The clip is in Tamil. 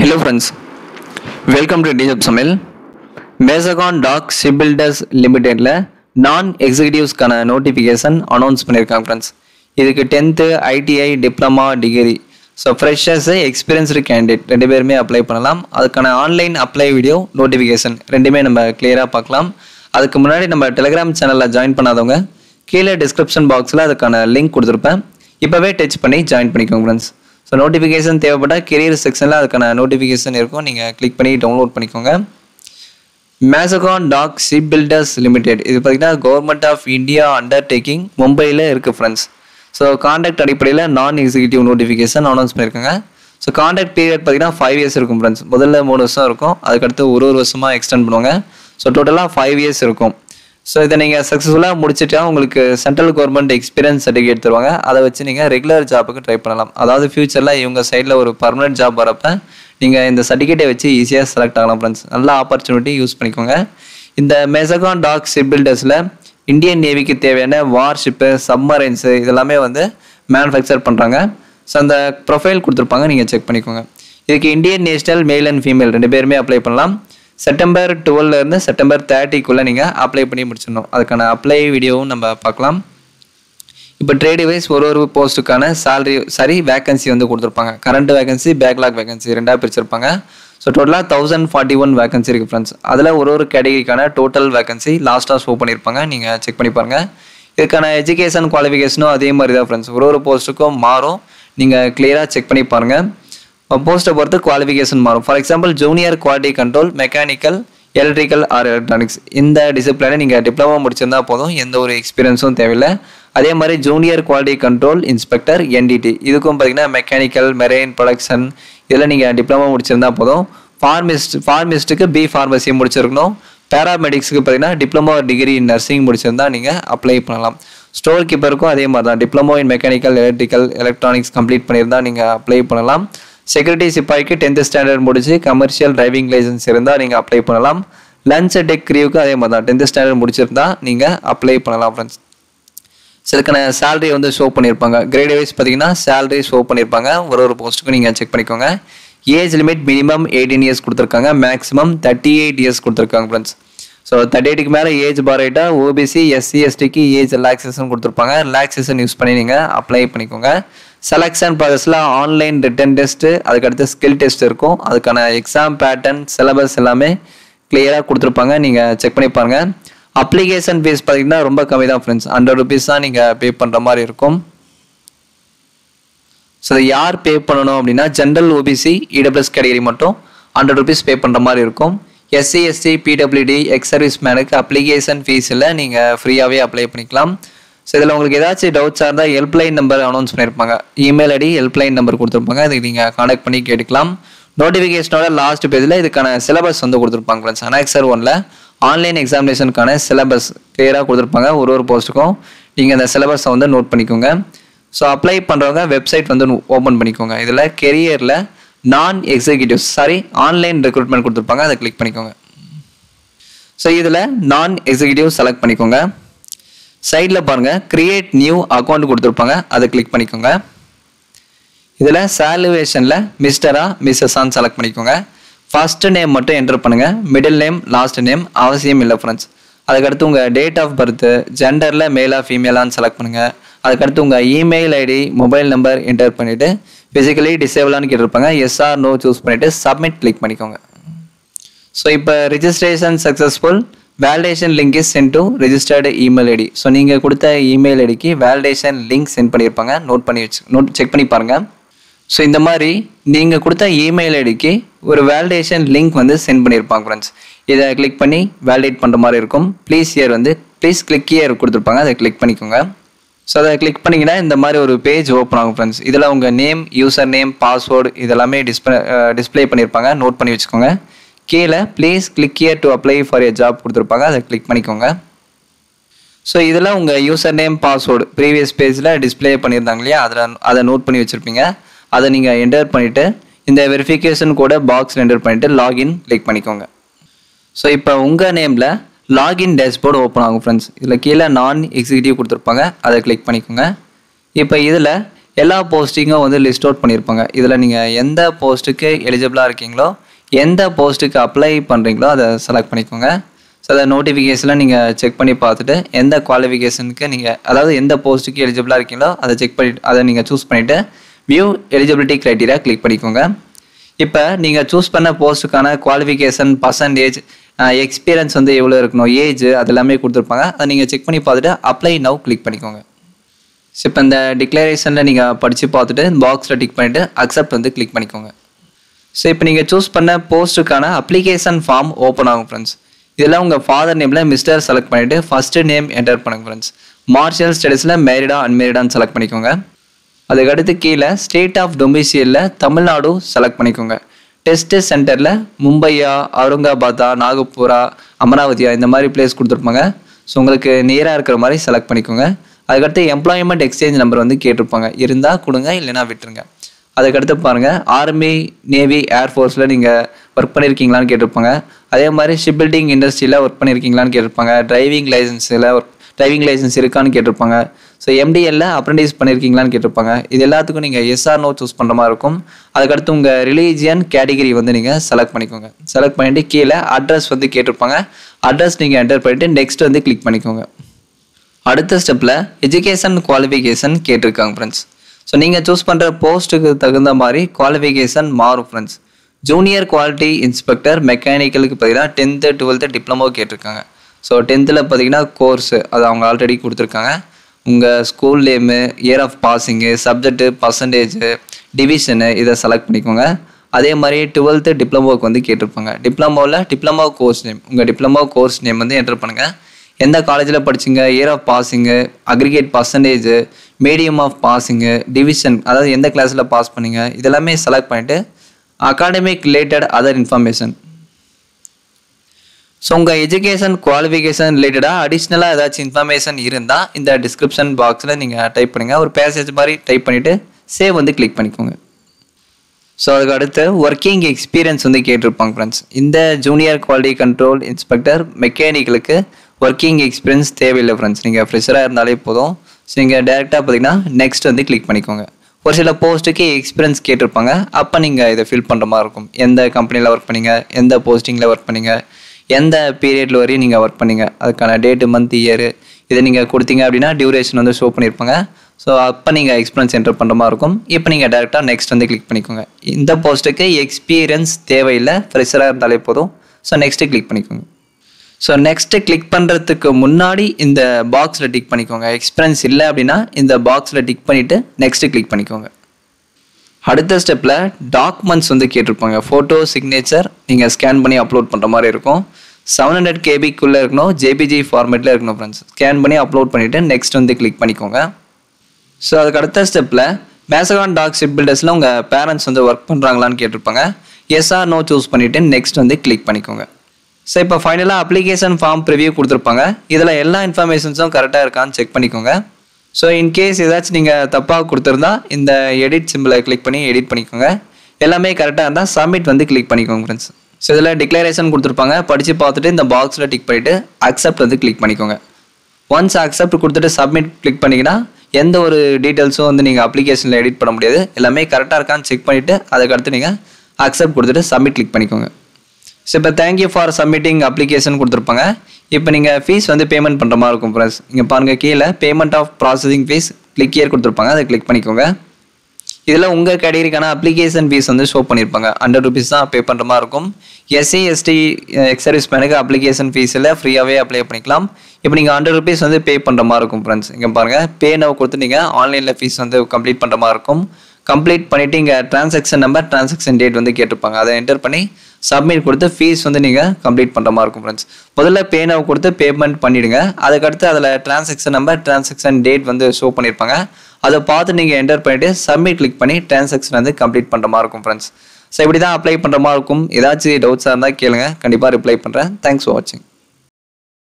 ஹலோ ஃப்ரெண்ட்ஸ் வெல்கம் டு டிஜப் சமையல் மேசகான் டாக் ஷிப்பில்டர்ஸ் லிமிடெடில் நான் எக்ஸிக்யூட்டிவ்ஸ்க்கான நோட்டிஃபிகேஷன் அனௌன்ஸ் பண்ணியிருக்காங்க ஃப்ரெண்ட்ஸ் இதுக்கு tenth ITI diploma degree so freshers experienced candidate ரெண்டு பேருமே அப்ளை பண்ணலாம் அதுக்கான ஆன்லைன் அப்ளை வீடியோ நோட்டிஃபிகேஷன் ரெண்டுமே நம்ம கிளியராக பார்க்கலாம் அதுக்கு முன்னாடி நம்ம டெலிகிராம் சேனலில் ஜாயின் பண்ணாதவங்க கீழே டிஸ்கிரிப்ஷன் பாக்ஸில் அதுக்கான லிங்க் கொடுத்துருப்பேன் இப்போவே டச் பண்ணி ஜாயின் பண்ணிக்கோங்க ஃப்ரெண்ட்ஸ் ஸோ நோட்டிஃபிகேஷன் தேவைப்பட்டால் கெரியர் செக்ஷனில் அதுக்கான நோட்டிஃபிகேஷன் இருக்கும் நீங்கள் கிளிக் பண்ணி டவுன்லோட் பண்ணிக்கோங்க Mazagon Dock Shipbuilders Limited இது பார்த்தீங்கன்னா கவர்மெண்ட் ஆஃப் இந்தியா அண்டர்டேக்கிங் மும்பையில் இருக்குது ஃப்ரெண்ட்ஸ் ஸோ காண்டாக்ட் அடிப்படையில் நான் எக்ஸிக்யூட்டிவ் நோட்டிஃபிகேஷன் அனௌன்ஸ் பண்ணியிருக்காங்க ஸோ காண்டாக்ட் பீரியட் பார்த்தீங்கன்னா ஃபைவ் இயர்ஸ் இருக்கும் ஃப்ரெண்ட்ஸ் முதல்ல மூணு வருஷம் இருக்கும் அதுக்கடுத்து ஒரு ஒரு வருஷமாக எக்ஸ்டெண்ட் பண்ணுவாங்க ஸோ டோட்டலாக ஃபைவ் இயர்ஸ் இருக்கும் ஸோ இதை நீங்கள் சக்ஸஸ்ஃபுல்லாக முடிச்சிட்டா உங்களுக்கு சென்ட்ரல் கவர்மெண்ட் எக்ஸ்பீரியன்ஸ் சர்டிஃபிகேட் தருவாங்க அதை வச்சு நீங்கள் ரெகுலர் ஜாப்புக்கு ட்ரை பண்ணலாம் அதாவது ஃபியூச்சரில் இவங்க சைடில் ஒரு பர்மனெண்ட் ஜாப் வரப்போ நீங்கள் இந்த சர்டிஃபிகேட்டை வச்சு ஈஸியாக செலக்ட் ஆகலாம் ஃப்ரெண்ட்ஸ் நல்ல ஆப்பர்ச்சுனிட்டி யூஸ் பண்ணிக்கோங்க இந்த மெசகான் டாக் ஷிப் பில்டர்ஸில் இந்தியன் நேவிக்கு தேவையான வார்ஷிப்பு சப்மரைன்ஸு இதெல்லாமே வந்து மேனுஃபேக்சர் பண்ணுறாங்க ஸோ அந்த ப்ரொஃபைல் கொடுத்துருப்பாங்க நீங்கள் செக் பண்ணிக்கோங்க இதுக்கு Indian national male and female ரெண்டு பேருமே அப்ளை பண்ணலாம் செப்டம்பர் டுவெல்ல இருந்து செப்டம்பர் தேர்ட்டிக்குள்ளே நீங்கள் அப்ளை பண்ணி முடிச்சிடணும் அதுக்கான அப்ளை வீடியோவும் நம்ம பார்க்கலாம் இப்போ ட்ரேட் வைஸ் ஒரு ஒரு போஸ்ட்டுக்கான salary சாரி வேகன்சி வந்து கொடுத்துருப்பாங்க கரண்ட் வேகன்சி பேக்லாக் வேகன்சி ரெண்டாக பிரிச்சிருப்பாங்க ஸோ டோட்டலாக தௌசண்ட் ஃபார்ட்டி ஒன் வேகன்சி இருக்குது ஃப்ரெண்ட்ஸ் அதில் ஒரு ஒரு கேட்டகரிக்கான டோட்டல் வேகன்சி லாஸ்ட்டாக ஷோ பண்ணியிருப்பாங்க நீங்கள் செக் பண்ணி பாருங்கள் இதுக்கான எஜுகேஷன் குவாலிஃபிகேஷனும் அதே மாதிரி தான் ஃப்ரெண்ட்ஸ் ஒரு ஒரு போஸ்ட்டுக்கும் மாறும் நீங்கள் கிளியராக செக் பண்ணி பாருங்கள் போஸ்ட்டை பொறுத்து குவாலிஃபிகேஷன் மாறும் for example junior quality control mechanical electrical or electronics இந்த டிசிப்ளினை நீங்கள் டிப்ளமோ முடிச்சிருந்தா போதும் எந்த ஒரு எக்ஸ்பீரியன்ஸும் தேவையில்லை அதே மாதிரி junior quality control inspector NDT இதுக்கும் பார்த்தீங்கன்னா மெக்கானிக்கல் மெரெயின் ப்ரொடக்ஷன் இதெல்லாம் நீங்கள் டிப்ளமோ முடிச்சிருந்தா போதும் ஃபார்மிஸ்ட் ஃபார்மிஸ்ட்டுக்கு பி ஃபார்மசி முடிச்சிருக்கணும் பேராமெடிக்ஸுக்கு பார்த்தீங்கன்னா டிப்ளமோ டிகிரி இன் நர்சிங் முடிச்சிருந்தா நீங்கள் அப்ளை பண்ணலாம் ஸ்டோர் கீப்பருக்கும் அதே மாதிரி தான் diploma in mechanical electrical electronics complete பண்ணியிருந்தா நீங்கள் அப்ளை பண்ணலாம் செக்யூரிட்டி சிப்பாய்க்கு டென்த் ஸ்டாண்டர்ட் முடிச்சு கமர்ஷியல் டிரைவிங் லைசன்ஸ் இருந்தால் நீங்கள் அப்ளை பண்ணலாம் லஞ்ச் டெக் கிரியூக்கு அதே மாதிரி தான் டென்த் ஸ்டாண்டர்ட் முடிச்சிருந்தா நீங்கள் அப்ளை பண்ணலாம் ஃப்ரெண்ட்ஸ் சிலக்கான சேலரி வந்து ஷோ பண்ணியிருப்பாங்க கிரேட் வைஸ் பார்த்தீங்கன்னா சேலரி ஷோ பண்ணியிருப்பாங்க ஒரு ஒரு போஸ்ட்டுக்கும் நீங்கள் செக் பண்ணிக்கோங்க age limit minimum eighteen years கொடுத்துருக்காங்க மேக்ஸிமம் தேர்ட்டி எயிட் இயர்ஸ் கொடுத்துருக்காங்க ஃப்ரெண்ட்ஸ் ஸோ தேர்ட்டி எயிட்டுக்கு மேலே ஏஜ் பாரைட்டா ஓபிசி எஸ்சி எஸ்டிக்கு ஏஜ் ரிலாக்ஸேஷன் கொடுத்துருப்பாங்க ரிலாக்ஸேஷன் யூஸ் பண்ணி நீங்கள் அப்ளை பண்ணிக்கோங்க செலெக்ஷன் ப்ராசஸில் ஆன்லைன் ரிட்டன் டெஸ்ட்டு அதுக்கடுத்து ஸ்கில் டெஸ்ட் இருக்கும் அதுக்கான எக்ஸாம் பேட்டர்ன் சிலபஸ் எல்லாமே கிளியராக கொடுத்துருப்பாங்க நீங்கள் செக் பண்ணி பாருங்கள் அப்ளிகேஷன் ஃபீஸ் பார்த்தீங்கன்னா ரொம்ப கம்மி தான் ஃப்ரெண்ட்ஸ் ஹண்ட்ரட் ருபீஸ் தான் நீங்கள் பே பண்ணுற மாதிரி இருக்கும் ஸோ இதை யார் பே பண்ணணும் அப்படின்னா ஜென்ரல் ஓபிசி இடபிள்எஸ் கேட்டகரி மட்டும் ஹண்ட்ரட் ருபீஸ் பே பண்ணுற மாதிரி இருக்கும் SC ST PWD ex service மேனுக்கு அப்ளிகேஷன் ஃபீஸில் நீங்கள் ஃப்ரீயாகவே அப்ளை பண்ணிக்கலாம் ஸோ இதில் உங்களுக்கு ஏதாச்சும் டவுட்ஸாக இருந்தால் ஹெல்ப்லைன் நம்பர் அனௌன்ஸ் பண்ணியிருப்பாங்க இமெயில் ஐடி ஹெல்ப்லைன் நம்பர் கொடுத்துருப்பாங்க அதுக்கு நீங்கள் காண்டாக்ட் பண்ணி கேட்டுக்கலாம் நோட்டிஃபிகேஷனோட லாஸ்ட் பேஜில் இதுக்கான சிலபஸ் வந்து கொடுத்துருப்பாங்க ஃப்ரெண்ட்ஸ் அனாக்சர் ஒனில் ஆன்லைன் எக்ஸாமினேஷனுக்கான சிலபஸ் கிளியராக கொடுத்துருப்பாங்க ஒரு ஒரு போஸ்ட்டுக்கும் நீங்கள் அந்த சிலபஸை வந்து நோட் பண்ணிக்கோங்க ஸோ அப்ளை பண்ணுறவங்க வெப்சைட் வந்து ஓப்பன் பண்ணிக்கோங்க இதில் கெரியரில் நான் எக்ஸிக்யூட்டிவ்ஸ் சாரி ஆன்லைன் ரெக்ரூட்மெண்ட் கொடுத்துருப்பாங்க அதை கிளிக் பண்ணிக்கோங்க ஸோ இதில் நான் எக்ஸிக்யூட்டிவ் செலக்ட் பண்ணிக்கோங்க சைடில் பாருங்கள் கிரியேட் நியூ அக்கௌண்ட் கொடுத்துருப்பாங்க அதை கிளிக் பண்ணிக்கோங்க இதில் சாலுவேஷனில் மிஸ்டரா மிஸ்ஸஸான்னு செலக்ட் பண்ணிக்கோங்க ஃபர்ஸ்ட் நேம் மட்டும் என்டர் பண்ணுங்கள் மிடில் நேம் லாஸ்ட் நேம் அவசியம் இல்லை ஃப்ரெண்ட்ஸ் அதுக்கடுத்து உங்கள் டேட் ஆஃப் பர்த்து ஜெண்டரில் மேலா ஃபீமேலான்னு செலக்ட் பண்ணுங்கள் அதுக்கடுத்து உங்கள் email ID mobile number enter பண்ணிவிட்டு ஃபிசிக்கலி டிசேபிளான்னு கேட்டிருப்பாங்க எஸ்ஆர் நோ சூஸ் பண்ணிவிட்டு சப்மிட் கிளிக் பண்ணிக்கோங்க ஸோ இப்போ registration successful validation link is sent to registered email ID so நீங்கள் கொடுத்த இமெயில் ஐடிக்கு வேலிடேஷன் லிங்க் சென்ட் பண்ணியிருப்பாங்க நோட் பண்ணி வச்சு நோட் செக் பண்ணி பாருங்கள் ஸோ இந்த மாதிரி நீங்கள் கொடுத்த இமெயில் ஐடிக்கு ஒரு வேலிடேஷன் லிங்க் வந்து சென்ட் பண்ணியிருப்பாங்க ஃப்ரெண்ட்ஸ் இதை கிளிக் பண்ணி வேலிடேட் பண்ணுற மாதிரி இருக்கும் ப்ளீஸ் இயர் வந்து ப்ளீஸ் கிளிக் இயர் கொடுத்துருப்பாங்க அதை கிளிக் பண்ணிக்கோங்க ஸோ அதை கிளிக் பண்ணிங்கன்னா இந்த மாதிரி ஒரு பேஜ் ஓப்பன் ஆகும் ஃப்ரெண்ட்ஸ் இதில் உங்கள் நேம் யூசர் நேம் பாஸ்வேர்டு இதெல்லாமே டிஸ்பிளே டிஸ்பிளே பண்ணியிருப்பாங்க நோட் பண்ணி வச்சுக்கோங்க கீழே please click here to apply for a job கொடுத்துருப்பாங்க அதை கிளிக் பண்ணிக்கோங்க ஸோ இதில் உங்கள் யூசர் நேம் பாஸ்வேர்டு ப்ரீவியஸ் பேஜில் டிஸ்பிளே பண்ணியிருந்தாங்க இல்லையா அதில் அதை நோட் பண்ணி வச்சுருப்பீங்க அதை நீங்கள் என்டர் பண்ணிவிட்டு இந்த வெரிஃபிகேஷன் கூட பாக்ஸில் என்டர் பண்ணிவிட்டு லாகின் கிளிக் பண்ணிக்கோங்க ஸோ இப்போ உங்கள் நேமில் லாகின் டேஷ்போர்டு ஓப்பன் ஆகும் ஃப்ரெண்ட்ஸ் இதில் கீழே நான் எக்ஸிக்யூட்டிவ் கொடுத்துருப்பாங்க அதை கிளிக் பண்ணிக்கோங்க இப்போ இதில் எல்லா போஸ்டிங்கும் வந்து லிஸ்ட் அவுட் பண்ணியிருப்பாங்க இதில் நீங்கள் எந்த போஸ்ட்டுக்கு எலிஜிபிளாக இருக்கீங்களோ எந்த போஸ்ட்டுக்கு அப்ளை பண்ணுறீங்களோ அதை செலக்ட் பண்ணிக்கோங்க ஸோ அதை நோட்டிஃபிகேஷனில் நீங்கள் செக் பண்ணி பார்த்துட்டு எந்த குவாலிஃபிகேஷனுக்கு நீங்கள் அதாவது எந்த போஸ்ட்டுக்கு எலிஜிபிளாக இருக்கீங்களோ அதை செக் பண்ணி அதை நீங்கள் சூஸ் பண்ணிவிட்டு வியூ எலிஜிபிலிட்டி க்ரைட்டீரியா கிளிக் பண்ணிக்கோங்க இப்போ நீங்கள் சூஸ் பண்ண போஸ்ட்டுக்கான குவாலிஃபிகேஷன் பர்சன்டேஜ் எக்ஸ்பீரியன்ஸ் வந்து எவ்வளோ இருக்கணும் ஏஜ் அது எல்லாமே கொடுத்துருப்பாங்க அதை நீங்கள் செக் பண்ணி பார்த்துட்டு அப்ளை நவ் கிளிக் பண்ணிக்கோங்க ஸோ இப்போ இந்த டிக்ளரேஷனில் நீங்கள் படித்து பார்த்துட்டு பாக்ஸில் டிக் பண்ணிவிட்டு அக்செப்ட் வந்து கிளிக் பண்ணிக்கோங்க ஸோ இப்போ நீங்கள் சூஸ் பண்ண போஸ்ட்டுக்கான அப்ளிகேஷன் ஃபார்ம் ஓப்பன் ஆகும் ஃப்ரெண்ட்ஸ் இதெல்லாம் உங்கள் ஃபாதர் நேமில் மிஸ்டர் செலக்ட் பண்ணிவிட்டு ஃபஸ்ட்டு நேம் என்டர் பண்ணுங்க ஃப்ரெண்ட்ஸ் மார்ஷியல் ஸ்டடீஸில் மேரிடா அன்மேரிடான்னு செலக்ட் பண்ணிக்கோங்க அதுக்கடுத்து கீழே ஸ்டேட் ஆஃப் டொமிசியலில் தமிழ்நாடு செலக்ட் பண்ணிக்கோங்க டெஸ்ட் சென்டரில் மும்பையா அவுரங்காபாத்தா நாகப்பூரா அமராவதியா இந்த மாதிரி பிளேஸ் கொடுத்துருப்பாங்க ஸோ உங்களுக்கு நியராக இருக்கிற மாதிரி செலக்ட் பண்ணிக்கோங்க அதுக்கடுத்து எம்ப்ளாய்மெண்ட் எக்ஸ்சேஞ்ச் நம்பர் வந்து கேட்டிருப்பாங்க இருந்தால் கொடுங்க இல்லைனா விட்டுருங்க அதுக்கடுத்து பாருங்கள் ஆர்மி நேவி ஏர்ஃபோர்ஸில் நீங்கள் ஒர்க் பண்ணியிருக்கீங்களான்னு கேட்டிருப்பாங்க அதே மாதிரி ஷிப் பில்டிங் இண்டஸ்ட்ரியில் ஒர்க் பண்ணியிருக்கீங்களான்னு கேட்டிருப்பாங்க டிரைவிங் லைசன்ஸில் ஒர்க் டிரைவிங் லைசன்ஸ் இருக்கான்னு கேட்டிருப்பாங்க ஸோ எம்டிஎல்ல அப்ரண்டிஸ் பண்ணியிருக்கீங்களான்னு கேட்டிருப்பாங்க இது எல்லாத்துக்கும் நீங்கள் எஸ்ஆர் நோ சூஸ் பண்ணுற மாதிரி இருக்கும் அதுக்கடுத்து உங்கள் ரிலீஜியன் கேட்டகிரி வந்து நீங்கள் செலக்ட் பண்ணிக்கோங்க செலக்ட் பண்ணிவிட்டு கீழே அட்ரஸ் வந்து கேட்டிருப்பாங்க அட்ரஸ் நீங்கள் என்டர் பண்ணிவிட்டு நெக்ஸ்ட் வந்து கிளிக் பண்ணிக்கோங்க அடுத்த ஸ்டெப்பில் எஜுகேஷன் குவாலிஃபிகேஷன் கேட்டிருக்காங்க ஃப்ரெண்ட்ஸ் ஸோ நீங்கள் சூஸ் பண்ணுற போஸ்ட்டுக்கு தகுந்த மாதிரி குவாலிஃபிகேஷன் மாறும் ஃப்ரெண்ட்ஸ் ஜூனியர் குவாலிட்டி இன்ஸ்பெக்டர் மெக்கானிக்கலுக்கு பார்த்தீங்கன்னா டென்த்து டுவெல்த்து டிப்ளமோ கேட்டிருக்காங்க ஸோ டென்த்தில் பார்த்தீங்கன்னா கோர்ஸு அது அவங்க ஆல்ரெடி கொடுத்துருக்காங்க உங்கள் school name year of passing subject percentage division இதை செலக்ட் பண்ணிக்கோங்க அதே மாதிரி டுவெல்த்து டிப்ளமோவுக்கு வந்து கேட்டிருப்பாங்க டிப்ளமோவில் டிப்ளமோ கோர்ஸ் நேம் உங்கள் டிப்ளமோ கோர்ஸ் நேம் வந்து என்டர் பண்ணுங்கள் எந்த காலேஜில் படிச்சிங்க year of பாசிங்கு aggregate percentage medium of passing division அதாவது எந்த கிளாஸில் பாஸ் பண்ணீங்க இதெல்லாமே செலக்ட் பண்ணிவிட்டு academic related other information so உங்கள் எஜுகேஷன் குவாலிஃபிகேஷன் ரிலேட்டடாக அடிஷ்னலாக ஏதாச்சும் இன்ஃபர்மேஷன் இருந்தால் இந்த டிஸ்கிரிப்ஷன் பாக்ஸில் நீங்கள் டைப் பண்ணுங்கள் ஒரு பேசேஜ் மாதிரி டைப் பண்ணிவிட்டு சேவ் வந்து கிளிக் பண்ணிக்கோங்க ஸோ அதுக்கு அடுத்து ஒர்க்கிங் எக்ஸ்பீரியன்ஸ் வந்து கேட்டிருப்பாங்க ஃப்ரெண்ட்ஸ் இந்த ஜூனியர் குவாலிட்டி கண்ட்ரோல் இன்ஸ்பெக்டர் மெக்கானிக்கலுக்கு ஒர்க்கிங் எக்ஸ்பீரியன்ஸ் தேவையில்லை ஃப்ரெண்ட்ஸ் நீங்கள் ஃப்ரெஷராக இருந்தாலே போதும் ஸோ நீங்கள் டேரெக்டாக பார்த்தீங்கன்னா நெக்ஸ்ட் வந்து கிளிக் பண்ணிக்கோங்க ஒரு சில போஸ்ட்டுக்கு எக்ஸ்பீரியன்ஸ் கேட்டிருப்பாங்க அப்போ நீங்கள் இதை ஃபில் பண்ணுற மாதிரி இருக்கும் எந்த கம்பெனியில் ஒர்க் பண்ணீங்க எந்த போஸ்டிங்கில் ஒர்க் பண்ணீங்க எந்த பீரியடில் வரையும் நீங்கள் ஒர்க் பண்ணீங்க அதுக்கான டேட்டு மந்த் இயரு இதை நீங்கள் கொடுத்தீங்க அப்படின்னா டியூரேஷன் வந்து ஷோ பண்ணியிருப்பாங்க ஸோ அப்போ நீங்கள் எக்ஸ்பீரியன்ஸ் என்டர் பண்ணுற மாதிரி இருக்கும் இப்போ நீங்கள் டேரெக்டாக நெக்ஸ்ட் வந்து கிளிக் பண்ணிக்கோங்க இந்த போஸ்ட்டுக்கு எக்ஸ்பீரியன்ஸ் தேவையில்லை ஃப்ரெஷராக இருந்தாலே போதும் ஸோ நெக்ஸ்ட்டு கிளிக் பண்ணிக்கோங்க ஸோ நெக்ஸ்ட்டு கிளிக் பண்ணுறதுக்கு முன்னாடி இந்த பாக்ஸில் டிக் பண்ணிக்கோங்க எக்ஸ்பீரியன்ஸ் இல்லை அப்படின்னா இந்த பாக்ஸில் டிக் பண்ணிவிட்டு நெக்ஸ்ட்டு கிளிக் பண்ணிக்கோங்க அடுத்த ஸ்டெப்பில் டாக்குமெண்ட்ஸ் வந்து கேட்டிருப்பாங்க ஃபோட்டோ சிக்னேச்சர் நீங்கள் ஸ்கேன் பண்ணி அப்லோட் பண்ணுற மாதிரி இருக்கும் செவன் ஹண்ட்ரட் கேபிக்குள்ளே இருக்கணும் ஜேபிஜி ஃபார்மேட்டில் இருக்கணும் ஃப்ரெண்ட்ஸ் ஸ்கேன் பண்ணி அப்லோட் பண்ணிவிட்டு நெக்ஸ்ட் வந்து கிளிக் பண்ணிக்கோங்க ஸோ அதுக்கு அடுத்த ஸ்டெப்பில் மேசகான் டாக் ஷிப் பில்டர்ஸில் உங்கள் பேரண்ட்ஸ் வந்து ஒர்க் பண்ணுறாங்களான்னு கேட்டிருப்பாங்க எஸ்ஆர் நோ சூஸ் பண்ணிவிட்டு நெக்ஸ்ட் வந்து கிளிக் பண்ணிக்கோங்க ஸோ இப்போ ஃபைனலாக அப்ளிகேஷன் ஃபார்ம் ப்ரிவியூ கொடுத்துருப்பாங்க இதில் எல்லா இன்ஃபர்மேஷன்ஸும் கரெக்டாக இருக்கான்னு செக் பண்ணிக்கோங்க ஸோ இன்கேஸ் ஏதாச்சும் நீங்கள் தப்பாக கொடுத்துருந்தா இந்த எடிட் சிம்பிளை கிளிக் பண்ணி எடிட் பண்ணிக்கோங்க எல்லாமே கரெக்டாக இருந்தால் சப்மிட் வந்து கிளிக் பண்ணிக்கோங்க ஃப்ரெண்ட்ஸ் ஸோ இதில் டிக்ளரேஷன் கொடுத்துருப்பாங்க படித்து பார்த்துட்டு இந்த பாக்ஸில் டிக் பண்ணிவிட்டு அக்செப்ட் வந்து கிளிக் பண்ணிக்கோங்க ஒன்ஸ் அக்செப்ட் கொடுத்துட்டு சப்மிட் கிளிக் பண்ணிங்கன்னா எந்த ஒரு டீட்டெயில்ஸும் வந்து நீங்கள் அப்ளிகேஷனில் எடிட் பண்ண முடியாது எல்லாமே கரெக்டாக இருக்கான்னு செக் பண்ணிவிட்டு அதுக்கடுத்து நீங்கள் அக்செப்ட் கொடுத்துட்டு சப்மிட் கிளிக் பண்ணிக்கோங்க ஸோ இப்போ தேங்க்யூ ஃபார் சப்மிட்டிங் அப்ளிகேஷன் கொடுத்துருப்பாங்க இப்போ நீங்கள் ஃபீஸ் வந்து பேமெண்ட் பண்ணுற மாதிரி இருக்கும் ஃப்ரெண்ட்ஸ் இங்கே பாருங்கள் கீழே payment of processing fees click here கொடுத்துருப்பாங்க அதை கிளிக் பண்ணிக்கோங்க இதில் உங்கள் கேட்டகரிக்கான அப்ளிகேஷன் ஃபீஸ் வந்து ஷோ பண்ணியிருப்பாங்க ஹண்ட்ரட் ருபீஸ் தான் பே பண்ணுற மாதிரி இருக்கும் எஸ்சி எஸ்டி எக்ஸ் சர்வீஸ் மேனுக்கு அப்ளிகேஷன் ஃபீஸில் ஃப்ரீயாகவே அப்ளை பண்ணிக்கலாம் இப்போ நீங்கள் ஹண்ட்ரட் ருபீஸ் வந்து பே பண்ணுற மாதிரி இருக்கும் ஃப்ரெண்ட்ஸ் இங்கே பாருங்கள் பே நவ் கொடுத்து நீங்கள் ஆன்லைனில் ஃபீஸ் வந்து கம்ப்ளீட் பண்ணுற மாதிரி இருக்கும் கம்ப்ளீட் பண்ணிவிட்டு இங்கே ட்ரான்சாக்ஷன் நம்பர் ட்ரான்சாக்ஷன் டேட் வந்து கேட்டிருப்பாங்க அதை என்டர் பண்ணி சப்மிட் கொடுத்து ஃபீஸ் வந்து நீங்கள் கம்ப்ளீட் பண்ணுற மாதிரி இருக்கும் ஃப்ரெண்ட்ஸ் முதல்ல பே நவ் கொடுத்து பேமெண்ட் பண்ணிவிடுங்க அதுக்கடுத்து அதில் ட்ரான்சாக்ஷன் நம்பர் ட்ரான்சாக்ஷன் டேட் வந்து ஷோ பண்ணியிருப்பாங்க அதை பார்த்து நீங்கள் என்டர் பண்ணிவிட்டு சப்மிட் கிளிக் பண்ணி ட்ரான்சாக்ஷன் வந்து கம்ப்ளீட் பண்ணுற மாதிரி இருக்கும் ஃப்ரெண்ட்ஸ் ஸோ இப்படி தான் அப்ளை பண்ணுற மாதிரி இருக்கும் ஏதாச்சும் டவுட்ஸாக இருந்தால் கேளுங்க கண்டிப்பாக ரிப்ளை பண்ணுறேன் தேங்க்ஸ் ஃபார் வாட்சிங்